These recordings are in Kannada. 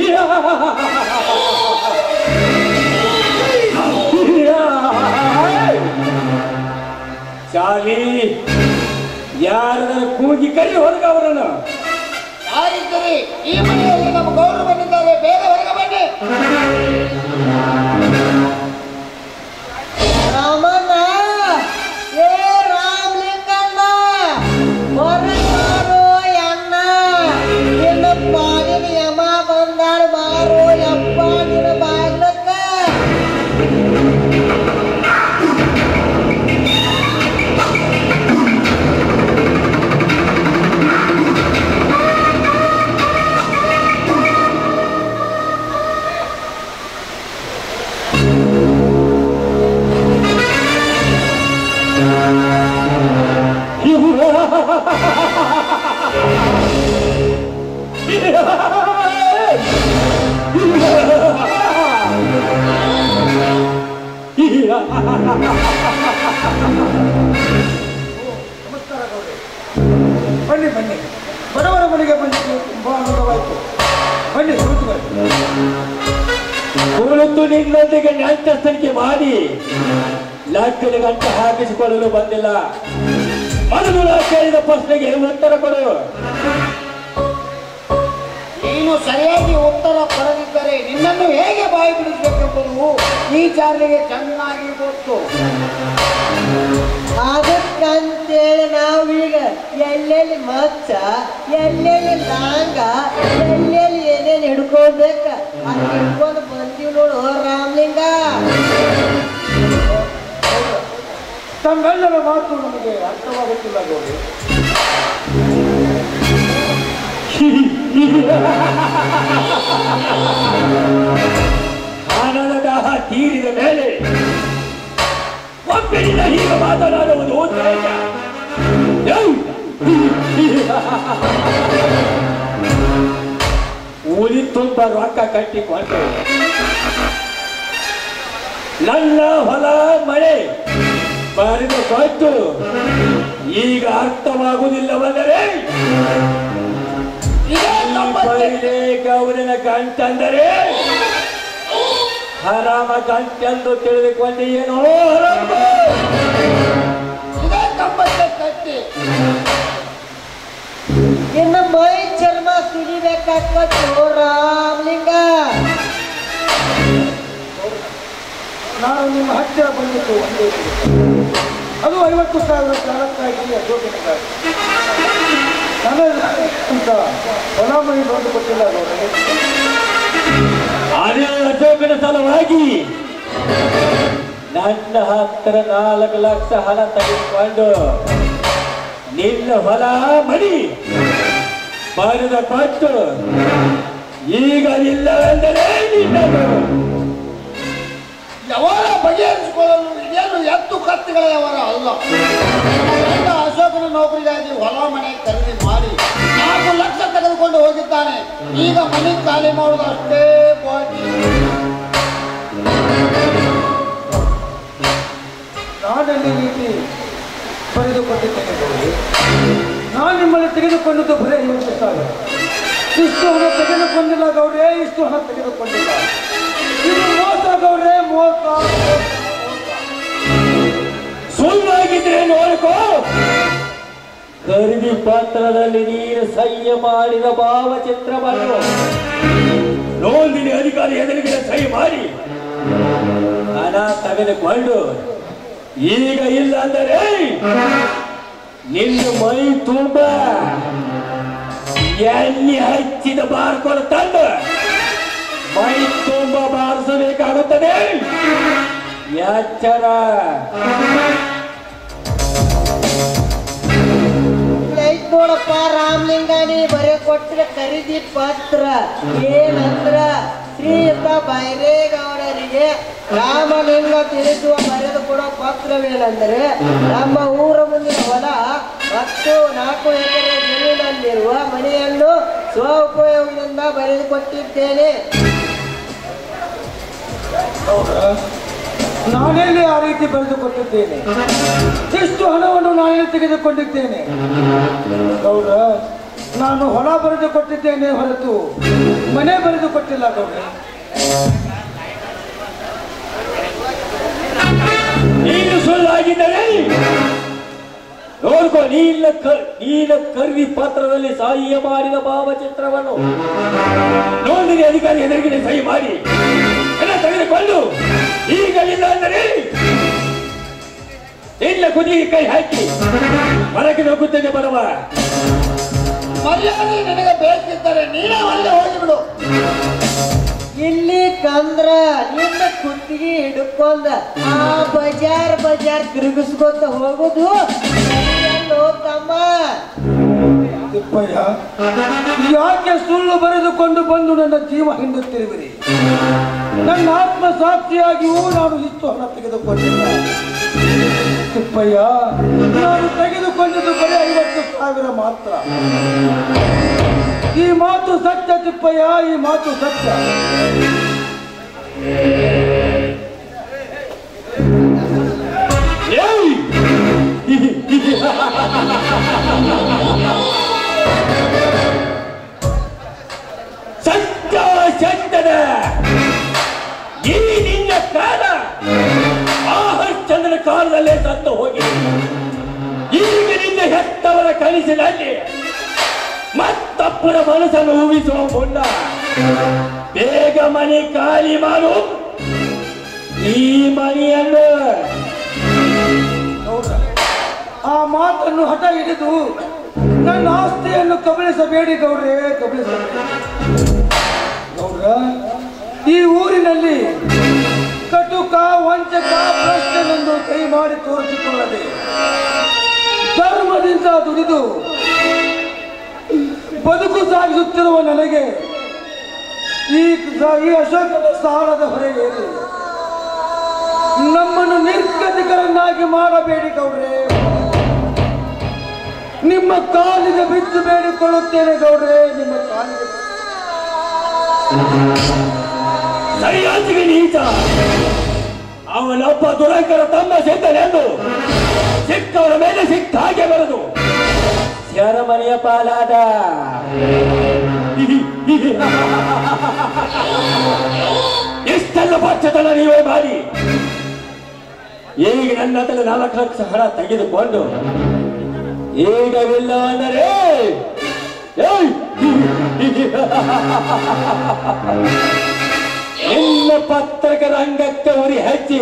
ಚಾಲಿ ಯಾರ ಕೂಗಿ ಕೈ ಹೊರಗ ಅವರನ್ನು ಯಾರಿದ್ದೀರಿ ಈ ಮನೆಯಲ್ಲಿ ನಮ್ಮ ಗೌರವ ಬಂದಿದ್ದಾರೆ ಬೇಗ ಹೊರಗೆ ಬನ್ನಿ ರಾಮಣ್ಣ ಏ ರಾಮಲಿಂಗಣ್ಣ ಹೊರಗಾರು ಅಣ್ಣ ನಿನ್ನ ಪಾಲಿನ ಯಮ ಬಂದಾಳ ಬಾರೋ ಯಪ್ಪ ನಿನ್ನ ಬಾಗ್ಲಕ್ಕ ಬನ್ನಿ ಬನ್ನಿ ಬಡವರ ಮನೆಗೆ ಬಂದಿದ್ದು ತುಂಬಾ ಆನಂದವಾಯಿತು ಬನ್ನಿ ಕೂತ್ಕೊಳ್ಳಿ ಕುಳಿತು ನಿನ್ನೊಂದಿಗೆ ನೆಂಟಸ್ತನಿಕೆ ಮಾಡಿ ಲಗ್ಗದ ಗಂಟೆ ಹಾಕಿಸಿಕೊಳ್ಳಲು ಬಂದಿಲ್ಲ ಮೊದಲು ನಾ ಕೇಳಿದ ಪ್ರಶ್ನೆಗೆ ಉತ್ತರ ಕೊಡು ನೀನು ಸರಿಯಾಗಿ ಉತ್ತರ ಕೊಡದಿದ್ದರೆ ನಿನ್ನನ್ನು ಹೇಗೆ ಬಾಯಿ ಬಿಡಿಸಬೇಕೆಂಬುದು ಈ ಚಾರ್ಲಿಗೆ ಚೆನ್ನಾಗಿ ಗೊತ್ತು ಅದಕ್ಕಂತೇಳಿ ನಾವೀಗ ಎಲ್ಲೆಲ್ಲಿ ಮಚ್ಚ ಎಲ್ಲೆಲ್ಲಿ ಲಾಂಗ ಎಲ್ಲೆಲ್ಲಿ ಏನೇನು ಹಿಡ್ಕೊಳ್ಬೇಕ ಅದು ಹಿಡ್ಕೊಂಡು ಬಂದೀವಿ ನೋಡು ರಾಮಲಿಂಗ ತಮ್ಮೆಲ್ಲರ ಮಾತು ನಮಗೆ ಅರ್ಥವಾಗುತ್ತಿಲ್ಲ ಗೌರಿ ಹಣದ ದಾಹ ತೀರಿದ ಮೇಲೆ ಒಬ್ಬನಿಂದ ಹೀಗೆ ಮಾತನಾಡುವುದು ದ್ವೇಷ. ಯೌ! ಉಳಿ ತುಂಬ ರೊಕ್ಕ ಕಟ್ಟಿಕೊಂಡು ನನ್ನ ಹೊಲ ಮನೆ ಬರೆದು ಕೊಟ್ಟು ಈಗ ಅರ್ಥವಾಗುವುದಿಲ್ಲವೆಂದರೆ ಇದೇ ತಪ್ಪತ್ತೆ. ಪೈಲೆ ಗೌರಿನ ಗಂಟಂದರೆ ಹರಾಮ ಗಂಟೆಂದು ತಿಳಿದುಕೊಂಡು ಏನೋ ಹರಾಮ ಇದೇ ತಪ್ಪತ್ತೆ ಕತ್ತಿ ಇನ್ನು ಮೈ ಚರ್ಮ ಸುಲಿಬೇಕಾಗ್ತದೆ ರಾಮಲಿಂಗ ನಾನು ನಿಮ್ಮ ಹತ್ತಿರ ಬಂದಿದ್ದು ಒಂದೇ ದಿನ. ಅದು ಐವತ್ತು ಸಾವಿರ ಸಾಲಕ್ಕಾಗಿ ಅಶೋಕನಿಗಾಗಿ ನನಗೆ ಅಂತ ಹೊಲ ಮನೆ ನೋಡು ಕೊಟ್ಟಿಲ್ಲ ಗೌರಿ ಅದೇ ಅಶೋಕನ ಸಲುವಾಗಿ ನನ್ನ ಹತ್ತಿರ ನಾಲ್ಕು ಲಕ್ಷ ಹಣ ತೆಗೆದುಕೊಂಡು ನಿನ್ನ ಹೊಲ ಮಡಿ ಬರೆದ ಕೊಟ್ಟು ಈಗ ಇಲ್ಲವೆಂದರೆ ನಿನ್ನದು ಯವರ ಬಗೆಹರಿಸಿಕೊಳ್ಳಲು ಇದೇನು ಎತ್ತು ಕತ್ತಿಗಳ ಯವರ ಅಲ್ಲ ಗಂಡ ಅಶೋಕನ ನೌಕರಿಗಾಗಿ ಹೊಲ ಮನೆ ಖರೀದಿ ಮಾಡಿ ನಾಲ್ಕು ಲಕ್ಷ ತೆಗೆದುಕೊಂಡು ಹೋಗಿದ್ದಾನೆ ಈಗ ಮನೆ ಖಾಲಿ ಮಾಡುವುದು ಅಷ್ಟೇ ಬಾಕಿ ನಾನಲ್ಲಿ ರೀತಿ ಬರೆದುಕೊಂಡಿದ್ದೇನೆ ಗೌರಿ ನಾನು ನಿಮ್ಮಲ್ಲಿ ತೆಗೆದುಕೊಂಡದ್ದು ಬರೀ ಐವತ್ತು ಸಾವಿರ ಇಷ್ಟು ಹಣ ತೆಗೆದುಕೊಂಡಿಲ್ಲ ಗೌರೇ ಇಷ್ಟು ಹಣ ತೆಗೆದುಕೊಂಡಿಲ್ಲ ಇದು ಮೋಸ ಗೌರೇ ಮೋಸ ಸುಳ್ಳಾಗಿದ್ರೆ ನೋಡ್ಕೋ ಖರೀದಿ ಪತ್ರದಲ್ಲಿ ನೀನು ಸಹ್ಯ ಮಾಡಿದ ಭಾವಚಿತ್ರವನ್ನು ನೋಂದಿನಿ ಅಧಿಕಾರಿ ಎದುರಿಗೆ ಸಹಿ ಮಾಡಿ ಹಣ ತೆಗೆದುಕೊಂಡು ಈಗ ಇಲ್ಲ ಅಂದರೆ ನಿನ್ನ ಮೈ ತುಂಬ ಎಣ್ಣೆ ಹಚ್ಚಿದ ಬಾರ್ಕೊಂಡು ತಂದು ಮೈ ತುಂಬ ಬಾರಿಸಬೇಕಾಗುತ್ತದೆ ಎಚ್ಚರ ಐತ್ ನೋಡಪ್ಪ ರಾಮಲಿಂಗ ನೀ ಬರೀ ಕೊಟ್ಟಿರ ಖರೀದಿ ಪತ್ರ ಏನಂದ್ರ ಶ್ರೀಯುತ ಬೈರೇಗೌಡರಿಗೆ ರಾಮಲಿಂಗ ತಿಳಿಸುವ ಬರೆದು ಕೊಡೋ ಪತ್ರವೇನೆಂದರೆ ನಮ್ಮ ಊರ ಮುಂದಿನ ಹೊಲ ಮತ್ತು ನಾಲ್ಕು ಎಕರೆ ಜಮೀನಲ್ಲಿರುವ ಮನೆಯನ್ನು ಸ್ವ ಉಪಯೋಗದಿಂದ ಬರೆದು ಕೊಟ್ಟಿದ್ದೇನೆ ನಾನೆಲ್ಲಿ ಆ ರೀತಿ ಬರೆದುಕೊಟ್ಟಿದ್ದೇನೆ ಎಷ್ಟು ಹಣವನ್ನು ನಾನೇ ತೆಗೆದುಕೊಂಡಿದ್ದೇನೆ ಗೌರ ನಾನು ಹೊಲ ಬರೆದು ಕೊಟ್ಟಿದ್ದೇನೆ ಹೊರತು ಮನೆ ಬರೆದು ಕೊಟ್ಟಿಲ್ಲ ಗೌಡ್ರೆ ನೀನು ಸುಳ್ಳಾಗಿದ್ದರೆ ನೋಡ್ಕೋ ನೀಲ ಕ- ನೀಲ ಕರ್ವಿ ಪತ್ರದಲ್ಲಿ ಸಹಾಯ ಮಾಡಿದ ಭಾವಚಿತ್ರವನ್ನು ನೋಂದಣಿ ಅಧಿಕಾರಿ ಎದುರಿಗೆ ಸಹಿ ಮಾಡಿ ಹಣ ತೆಗೆದುಕೊಂಡು ಈಗ ಇಲ್ಲ ಅಂದರೆ ನಿನ್ನ ಕುದಿಗೆ ಕೈ ಹಾಕಿ ಹೊರಗೆ ನುಗ್ಗುತ್ತೇನೆ ಬರುವ ಮರ್ಯಾದೆ ನಿನಗೆ ಬೇಕಿದ್ದರೆ ನೀನೇ ಒಳ್ಳೆ ಹೋಗಿಬಿಡು ಇಲ್ಲಿ ಕಂದ್ರ ನಿನ್ನ ಕುತ್ತಿಗೆ ಹಿಡ್ಕೊಂಡ ಆ ಬಜಾರ್ ಬಜಾರ್ ತಿರುಗಿಸ್ಕೊಂತ ಹೋಗುದು ಎಲ್ಲೋ ತಮ್ಮ ತಿಪ್ಪಯ್ಯ ಯಾಕೆ ಸುಳ್ಳು ಬರೆದುಕೊಂಡು ಬಂದು ನನ್ನ ಜೀವ ಹಿಂದುತ್ತಿರುವಿರಿ ನನ್ನ ಆತ್ಮ ಸಾಕ್ಷಿಯಾಗಿಯೂ ನಾನು ಇಷ್ಟು ಹಣ ತೆಗೆದುಕೊಂಡಿಲ್ಲ ತಿಪ್ಪಯ್ಯ ನಾನು ತೆಗೆದುಕೊಂಡದ್ದು ಬರೀ ಐವತ್ತು ಸಾವಿರ ಮಾತ್ರ ಈ ಮಾತು ಸತ್ಯ ತಿಪ್ಪಯ್ಯ ಈ ಮಾತು ಸತ್ಯ ಏಯ್! ಸತ್ಯ ಸತ್ಯದ ಈ ನಿನ್ನ ಕಾಲ ಆ ಹರಿಶ್ಚಂದ್ರನ ಕಾಲದಲ್ಲೇ ಸತ್ತು ಹೋಗಿ ಈಗ ನಿನ್ನ ಹೆತ್ತವರ ಕನಸಿನಲ್ಲಿ ಮತ್ತಪ್ಪನ ಮನಸ್ಸನ್ನು ಊಹಿಸುವ ಮುನ್ನ ಬೇಗ ಮನೆ ಖಾಲಿ ಮಾಡು ಈ ಮನೆಯನ್ನು ಹೌದಾ? ಆ ಮಾತನ್ನು ಹಠ ಹಿಡಿದು ನನ್ನ ಆಸ್ತಿಯನ್ನು ಕಬಳಿಸಬೇಡಿ ಗೌಡ್ರೆ ಕಬಳಿಸಬೇಡಿ ಗೌಡ್ರ ಈ ಊರಿನಲ್ಲಿ ಕಟುಕ ವಂಚಕ ಭ್ರಷ್ಟನೆಂದು ಕೈ ಮಾಡಿ ತೋರಿಸಿಕೊಳ್ಳದೆ ಧರ್ಮದಿಂದ ದುಡಿದು ಬದುಕು ಸಾಗಿಸುತ್ತಿರುವ ನನಗೆ ಈ ಈ ಅಶೋಕನ ಸಾಲದ ಹೊರೆ ಏರಿ ನಮ್ಮನ್ನು ನಿರ್ಗತಿಕರನ್ನಾಗಿ ಮಾಡಬೇಡಿ ಗೌಡ್ರೆ ನಿಮ್ಮ ಕಾಲಿಗೆ ಬಿದ್ದು ಬೇಡಿಕೊಳ್ಳುತ್ತೇನೆ ಗೌಡ್ರೆ ನಿಮ್ಮ ಕಾಲಿಗೆ ಸರಿಯಾಚಿಗೆ ನೀಚ ಅವನೊಬ್ಬ ದುರಂಕರ ತಮ್ಮ ಸಿದ್ಧನೆಂದು ಸಿಕ್ಕವರ ಮೇಲೆ ಸಿಕ್ಕ ಹಾಗೆ ಬರದು ಶರಮನೆಯ ಪಾಲಾದ ಇಷ್ಟೆಲ್ಲ ಪಕ್ಷತನ ನೀವೇ ಮಾಡಿ ಈಗ ನನ್ನ ಹತ್ರ ನಾಲ್ಕು ಲಕ್ಷ ಹಣ ತೆಗೆದುಕೊಂಡು ಈಗವಿಲ್ಲ ಅಂದರೆ ಏಯ್! ನಿನ್ನ ಪತ್ರಕ ರಂಗಕ್ಕೆ ಉರಿ ಹಚ್ಚಿ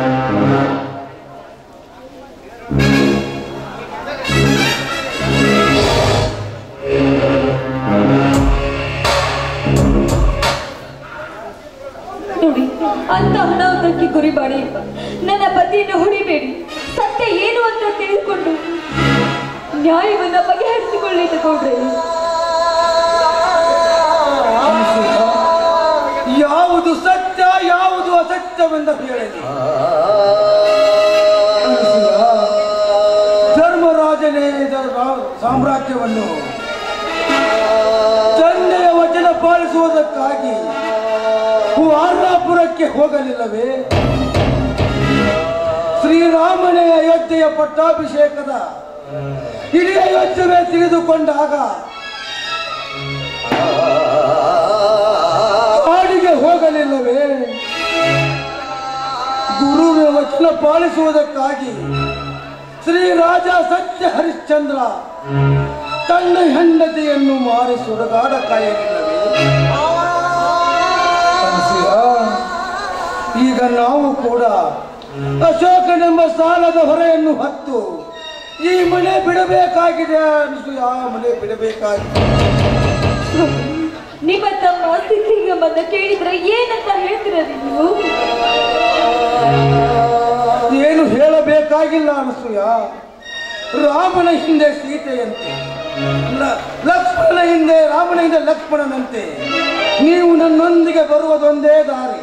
ನೋಡಿ ಅಂತ ಅನಾಹುತಕ್ಕೆ ಗುರಿ ಮಾಡಿ ನನ್ನ ಪತಿಯನ್ನು ಹೊಡಿಬೇಡಿ ಸತ್ಯ ಏನು ಅಂತ ತಿಳಿದುಕೊಂಡು ನ್ಯಾಯವನ್ನ ಬಗೆಹರಿಸಿಕೊಳ್ಳಿ ತಗೊಂಡ್ರೆ ಯಾವುದು ಸತ್ಯ ಯಾವುದು ಅಸತ್ಯವೆಂದು ಹೇಳಲಿ ಧರ್ಮರಾಜನೇ ಇದರ ರಾ- ಸಾಮ್ರಾಜ್ಯವನ್ನು ತಂದೆಯ ವಚನ ಪಾಲಿಸುವುದಕ್ಕಾಗಿ ವಾರ್ನಾಪುರಕ್ಕೆ ಹೋಗಲಿಲ್ಲವೇ ಶ್ರೀರಾಮನೇ ಅಯೋಧ್ಯೆಯ ಪಟ್ಟಾಭಿಷೇಕದ ಇಡೀ ಅಯೋಧ್ಯೆ ತಿಳಿದುಕೊಂಡಾಗ ಕಾಡಿಗೆ ಹೋಗಲಿಲ್ಲವೇ ಗುರುವಿನ ವಚನ ಪಾಲಿಸುವುದಕ್ಕಾಗಿ ಶ್ರೀರಾಜ ಸತ್ಯ ಹರಿಶ್ಚಂದ್ರ ತನ್ನ ಹೆಂಡತಿಯನ್ನು ಮಾರಿ ಸುಡಗಾಡ ಕಾಯಲಿಲ್ಲವೇ ಅನಸೂಯ, ಈಗ ನಾವು ಕೂಡ ಅಶೋಕನೆಂಬ ಸಾಲದ ಹೊರೆಯನ್ನು ಹೊತ್ತು ಈ ಮನೆ ಬಿಡಬೇಕಾಗಿದೆ ಅನಸೂಯ ಮನೆ ಬಿಡಬೇಕಾಗಿದೆ ನಿಮ್ಮ ತಮ್ಮ ಸಿಕ್ಕಿಗಮ್ಮನ್ನ ಕೇಳಿದ್ರೆ ಏನಂತ ಹೇಳ್ತೀರಿ ನೀವು ಏನು ಹೇಳಬೇಕಾಗಿಲ್ಲ ಅನಸೂಯ ರಾಮನ ಹಿಂದೆ ಸೀತೆಯಂತೆ ಲ- ಲಕ್ಷ್ಮಣನ ಹಿಂದೆ ರಾಮನ ಹಿಂದೆ ಲಕ್ಷ್ಮಣನಂತೆ ನೀವು ನನ್ನೊಂದಿಗೆ ಬರುವುದೊಂದೇ ದಾರಿ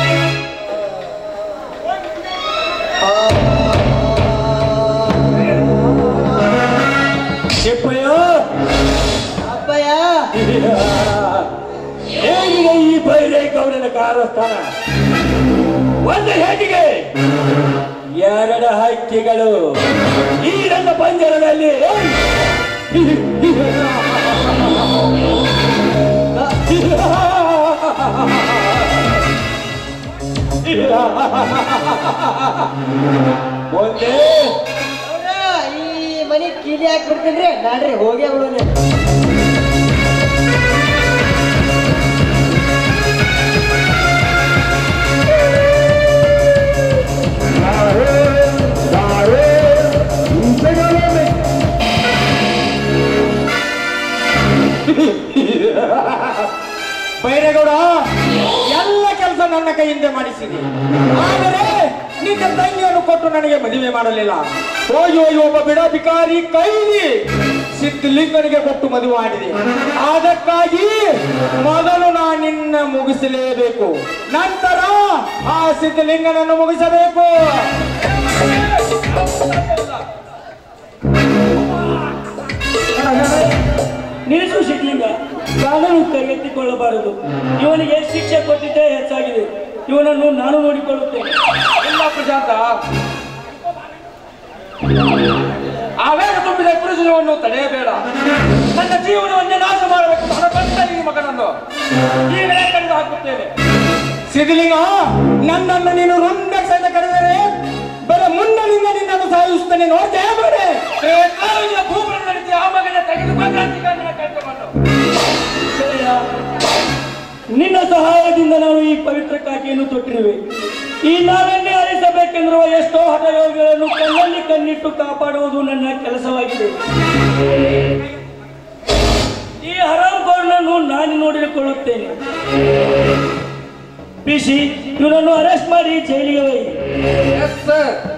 ಚಿಪ್ಪಯ್ಯ ಅಪ್ಪಯ್ಯ ಹೇಗಿದೆ ಈ ಬೈರೇಗೌಡನ ಕಾರಸ್ಥಾನ ಒಂದು ಹೇಟಿಗೆ ಎರಡು ಹಕ್ಕಿಗಳು ಈ ನನ್ನ ಪಂಜರದಲ್ಲಿ ಒಂದೇ ಗೌಡ್ರ, ಈ ಮನಿ ಕೀಲಿ ಹಾಕ್ಬಿಡ್ತೀನಿ ನಾಡ್ರಿ ಹೋಗೇ ಬಿಡೋಣ ಬೈರೇಗೌಡ ಎಲ್ಲ ಕೆಲಸ ನನ್ನ ಕೈಯಿಂದ ಮಾಡಿಸಿದೆ ಆದರೆ ನಿನ್ನ ತಂಗಿಯನ್ನು ಕೊಟ್ಟು ನನಗೆ ಮದುವೆ ಮಾಡಲಿಲ್ಲ ಹೋಗಿ ಹೋಗಿ ಒಬ್ಬ ಬಿಡ ಬಿಕಾರಿ ಕೈಲಿ ಸಿದ್ಧಲಿಂಗನಿಗೆ ಕೊಟ್ಟು ಮದುವೆ ಮಾಡಿದೆ ಅದಕ್ಕಾಗಿ ಮೊದಲು ನಾನು ನಿನ್ನ ಮುಗಿಸಲೇಬೇಕು ನಂತರ ಆ ಸಿದ್ಧಲಿಂಗನನ್ನು ಮುಗಿಸಬೇಕು ನಿಲ್ಲಿಸು ಶಿಕ್ಲಿಂಗ ಕಾನೂನು ಕೈಗೆತ್ತಿಕೊಳ್ಳಬಾರದು ಇವನಿಗೆ ಶಿಕ್ಷೆ ಕೊಟ್ಟಿದ್ದೇ ಹೆಚ್ಚಾಗಿದೆ ಇವನನ್ನು ನಾನು ನೋಡಿಕೊಳ್ಳುತ್ತೇನೆ ಇಲ್ಲ ಪ್ರಶಾಂತ ಆವೇಗ ತುಂಬಿದ ಪುರುಷನವನ್ನು ತಡೆಯಬೇಡ ನನ್ನ ಜೀವನವನ್ನೇ ನಾಶ ಮಾಡಬೇಕು ಹಣ ಬಂದ ಈ ಮಗನನ್ನು ಈಗಲೇ ಕಂಡು ಹಾಕುತ್ತೇನೆ ಸಿದ್ಧಲಿಂಗ ನನ್ನನ್ನು ನೀನು ರುಂಡ ಸಹಿತ ಕರೆದರೆ ಬರ ಮುನ್ನಲಿಂಗ ನಿನ್ನನ್ನು ಸಾಯಿಸುತ್ತೇನೆ ನೋಡ್ತೇ ಬೇರೆ ಭೂಮಿ ನಡೆಸಿ ಆ ಮಗನ ತೆಗೆದುಕೊಂಡು ಗೆಳೆಯ, ನಿನ್ನ ಸಹಾಯದಿಂದ ನಾನು ಈ ಪವಿತ್ರ ಕಾಕಿಯನ್ನು ತೊಟ್ಟಿರುವೆ ಈ ನಾನನ್ನೇ ಅಳಿಸಬೇಕೆಂದಿರುವ ಎಷ್ಟೋ ಹಠಯೋಗಿಗಳನ್ನು ಕಣ್ಣಲ್ಲಿ ಕಣ್ಣಿಟ್ಟು ಕಾಪಾಡುವುದು ನನ್ನ ಕೆಲಸವಾಗಿದೆ ಈ ಹರಾಮ್ಗೋಡ್ನನ್ನು ನಾನು ನೋಡಿಕೊಳ್ಳುತ್ತೇನೆ ಬಿಸಿ ಇವನನ್ನು ಅರೆಸ್ಟ್ ಮಾಡಿ ಜೈಲಿಗೆ ಒಯ್ಯಿ ಸರ್